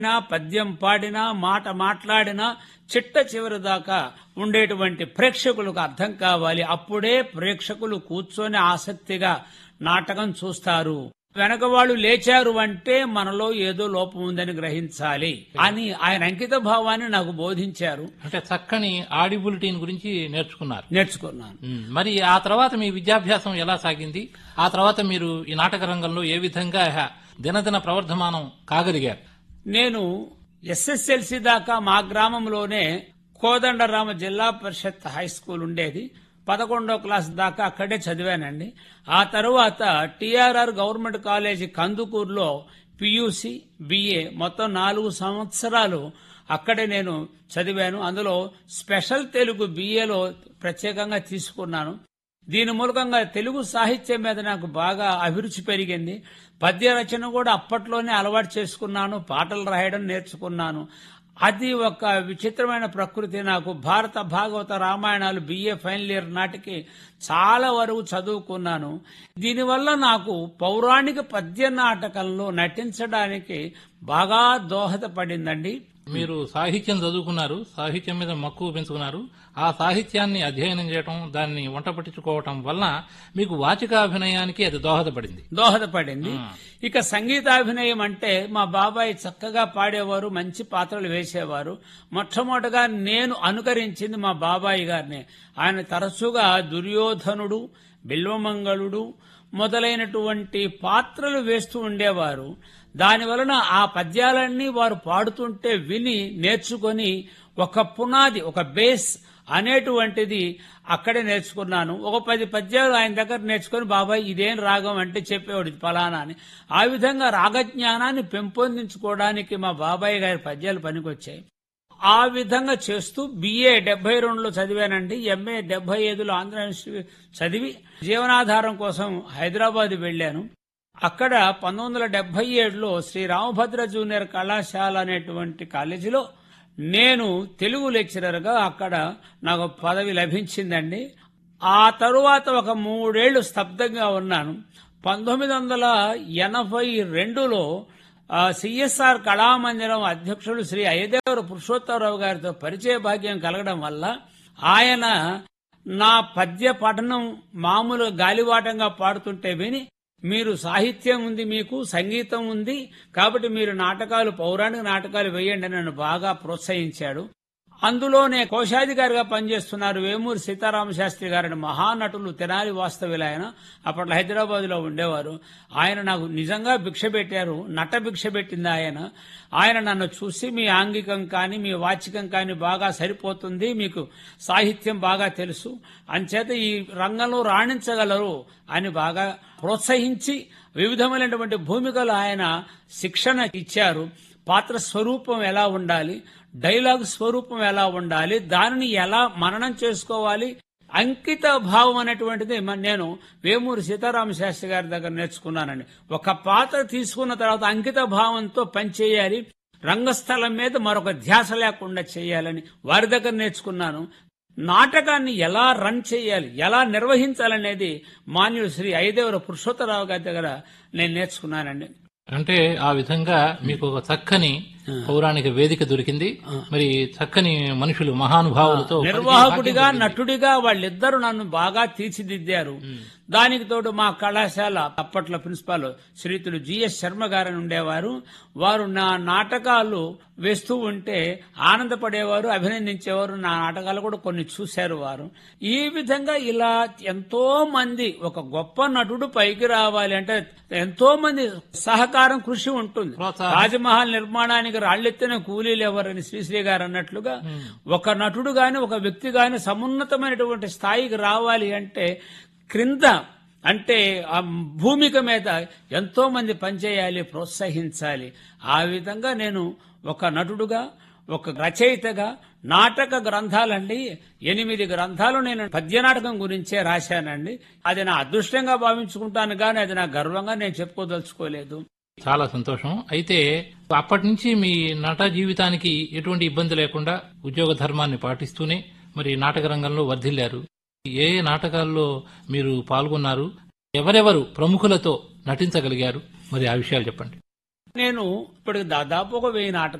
నా పద్యం పాడినా మాట మాట్లాడినా చిట్ట చివరి దాకా ఉండేటువంటి ప్రేక్షకులకు అర్థం కావాలి అప్పుడే ప్రేక్షకులు కూర్చొని ఆసక్తిగా నాటకం చూస్తారు వెనక వాళ్ళు లేచారు అంటే మనలో ఏదో లోపం ఉందని గ్రహించాలి అని ఆయన అంకిత భావాన్ని నాకు బోధించారు అంటే చక్కని ఆడిబిలిటీని గురించి నేర్చుకున్నారు నేర్చుకున్నాను ఉమ్, మరి ఆ తర్వాత మీ విద్యాభ్యాసం ఎలా సాగింది ఆ తర్వాత మీరు ఈ నాటక రంగంలో ఏ విధంగా దినదిన ప్రవర్ధమానం కాగలిగారు నేను ఎస్ఎస్ఎల్సి దాకా మా గ్రామంలోనే కోదండరామ జిల్లా పరిషత్ హై స్కూల్ ఉండేది పదకొండో క్లాస్ దాకా అక్కడే చదివానండి ఆ తరువాత టిఆర్ఆర్ గవర్నమెంట్ కాలేజీ కందుకూరులో పియూసి బిఏ మొత్తం నాలుగు సంవత్సరాలు అక్కడే నేను చదివాను అందులో స్పెషల్ తెలుగు బిఏలో ప్రత్యేకంగా తీసుకున్నాను దీని మూలకంగా తెలుగు సాహిత్యం మీద నాకు బాగా అభిరుచి పెరిగింది పద్య రచన కూడా అప్పట్లోనే అలవాటు చేసుకున్నాను పాటలు రాయడం నేర్చుకున్నాను అది ఒక విచిత్రమైన ప్రకృతి నాకు భారత భాగవత రామాయణాలు బిఏ ఫైనల్ ఇయర్ నాటికి చాలా వరకు చదువుకున్నాను దీనివల్ల నాకు పౌరాణిక పద్య నాటకంలో నటించడానికి బాగా దోహదపడిందండి మీరు సాహిత్యం చదువుకున్నారు సాహిత్యం మీద మక్కువ పెంచుకున్నారు ఆ సాహిత్యాన్ని అధ్యయనం చేయటం దాన్ని వంట పట్టించుకోవటం వలన మీకు వాచికాభినయానికి అది దోహదపడింది దోహదపడింది ఇక సంగీతాభినయం అంటే మా బాబాయ్ చక్కగా పాడేవారు మంచి పాత్రలు వేసేవారు మొట్టమొదటగా నేను అనుకరించింది మా బాబాయ్ గారిని ఆయన తరచుగా దుర్యోధనుడు బిల్వమంగళుడు మొదలైనటువంటి పాత్రలు వేస్తూ ఉండేవారు దాని వలన ఆ పద్యాలన్నీ వారు పాడుతుంటే విని నేర్చుకొని ఒక పునాది ఒక బేస్ అనేటువంటిది అక్కడే నేర్చుకున్నాను ఒక పది పద్యాలు ఆయన దగ్గర నేర్చుకుని బాబాయ్ ఇదేం రాగం అంటే చెప్పేవాడు ఇది ఫలానా అని ఆ విధంగా రాగజ్ఞానాన్ని పెంపొందించుకోవడానికి మా బాబాయ్ గారి పద్యాలు పనికొచ్చాయి ఆ విధంగా చేస్తూ బిఏ డెబ్బై రెండులో చదివానండి ఎంఏ డెబ్బై ఐదులో ఆంధ్ర యూనివర్సిటీ చదివి జీవనాధారం కోసం హైదరాబాద్ వెళ్ళాను అక్కడ పంతొమ్మిది వందల డెబ్బై ఏడులో శ్రీ రామభద్ర జూనియర్ కళాశాల అనేటువంటి కాలేజీలో నేను తెలుగు లెక్చరర్గా అక్కడ నాకు పదవి లభించిందండి ఆ తరువాత ఒక మూడేళ్లు స్తబ్దంగా ఉన్నాను పంతొమ్మిది వందల ఎనభై రెండులో సిఎస్ఆర్ కళామందిరం అధ్యక్షుడు శ్రీ అయ్యదేవర పురుషోత్తమరావు గారితో పరిచయ భాగ్యం కలగడం వల్ల ఆయన నా పద్య పఠనం మామూలు గాలివాటంగా పాడుతుంటే విని మీరు సాహిత్యం ఉంది మీకు సంగీతం ఉంది కాబట్టి మీరు నాటకాలు పౌరాణిక నాటకాలు వేయండి అని నన్ను బాగా ప్రోత్సహించాడు అందులోనే కోశాధికారిగా పనిచేస్తున్నారు వేమూరి సీతారామ శాస్త్రి గారిని మహానటులు తెనాలి వాస్తవ్యులు ఆయన అప్పట్లో హైదరాబాద్ లో ఉండేవారు ఆయన నాకు నిజంగా భిక్ష పెట్టారు నట భిక్ష పెట్టింది ఆయన ఆయన నన్ను చూసి మీ ఆంగికం కానీ మీ వాచికం కానీ బాగా సరిపోతుంది మీకు సాహిత్యం బాగా తెలుసు అంచేత ఈ రంగంలో రాణించగలరు అని బాగా ప్రోత్సహించి వివిధమైనటువంటి భూమికలు ఆయన శిక్షణ ఇచ్చారు పాత్ర స్వరూపం ఎలా ఉండాలి డైలాగ్ స్వరూపం ఎలా ఉండాలి దానిని ఎలా మననం చేసుకోవాలి అంకిత భావం అనేటువంటిది మ- నేను వేమూరి సీతారామ శాస్త్రి గారి దగ్గర నేర్చుకున్నానండి ఒక పాత్ర తీసుకున్న తర్వాత అంకిత భావంతో పనిచేయాలి రంగస్థలం మీద మరొక ధ్యాస లేకుండా చేయాలని వారి దగ్గర నేర్చుకున్నాను నాటకాన్ని ఎలా రన్ చేయాలి ఎలా నిర్వహించాలనేది మాన్యుడు శ్రీ ఐదేవర పురుషోత్తరావు గారి దగ్గర నేను నేర్చుకున్నానండి అంటే ఆ విధంగా మీకు ఒక చక్కని పౌరాణిక వేదిక దొరికింది మరి చక్కని మనుషులు మహానుభావులతో నిర్వాహకుడిగా నటుడిగా వాళ్ళిద్దరూ నన్ను బాగా తీర్చిదిద్దారు దానికి తోడు మా కళాశాల అప్పట్లో ప్రిన్సిపాల్ శ్రీతులు జిఎస్ శర్మ గారని ఉండేవారు వారు నా నాటకాలు వేస్తూ ఉంటే ఆనందపడేవారు అభినందించేవారు నా నాటకాలు కూడా కొన్ని చూశారు వారు ఈ విధంగా ఇలా ఎంతో మంది ఒక గొప్ప నటుడు పైకి రావాలి అంటే ఎంతో మంది సహకారం కృషి ఉంటుంది ప్రోత్సాహం. తాజ్మహల్ నిర్మాణానికి రాళ్లెత్తిన కూలీలు ఎవరని శ్రీశ్రీ గారు అన్నట్లుగా ఒక నటుడు గాని ఒక వ్యక్తి గాని సమున్నతమైనటువంటి స్థాయికి రావాలి అంటే క్రింద అంటే ఆ భూమిక మీద ఎంతో మంది పనిచేయాలి ప్రోత్సహించాలి ఆ విధంగా నేను ఒక నటుడుగా ఒక రచయితగా నాటక గ్రంథాలండి ఎనిమిది గ్రంథాలు నేను పద్య నాటకం గురించే రాశానండి అది నా అదృష్టంగా భావించుకుంటాను కానీ అది నా గర్వంగా నేను చెప్పుకోదలుచుకోలేదు చాలా సంతోషం అయితే అప్పటి నుంచి మీ నట జీవితానికి ఎటువంటి ఇబ్బంది లేకుండా ఉద్యోగ ధర్మాన్ని పాటిస్తూనే మరి నాటక రంగంలో వర్ధిల్లారు ఏ ఏ నాటకాల్లో మీరు పాల్గొన్నారు ఎవరెవరు ప్రముఖులతో నటించగలిగారు మరి ఆ విషయాలు చెప్పండి నేను ఇప్పటికి దాదాపు ఒక వెయ్యి నాటకాలు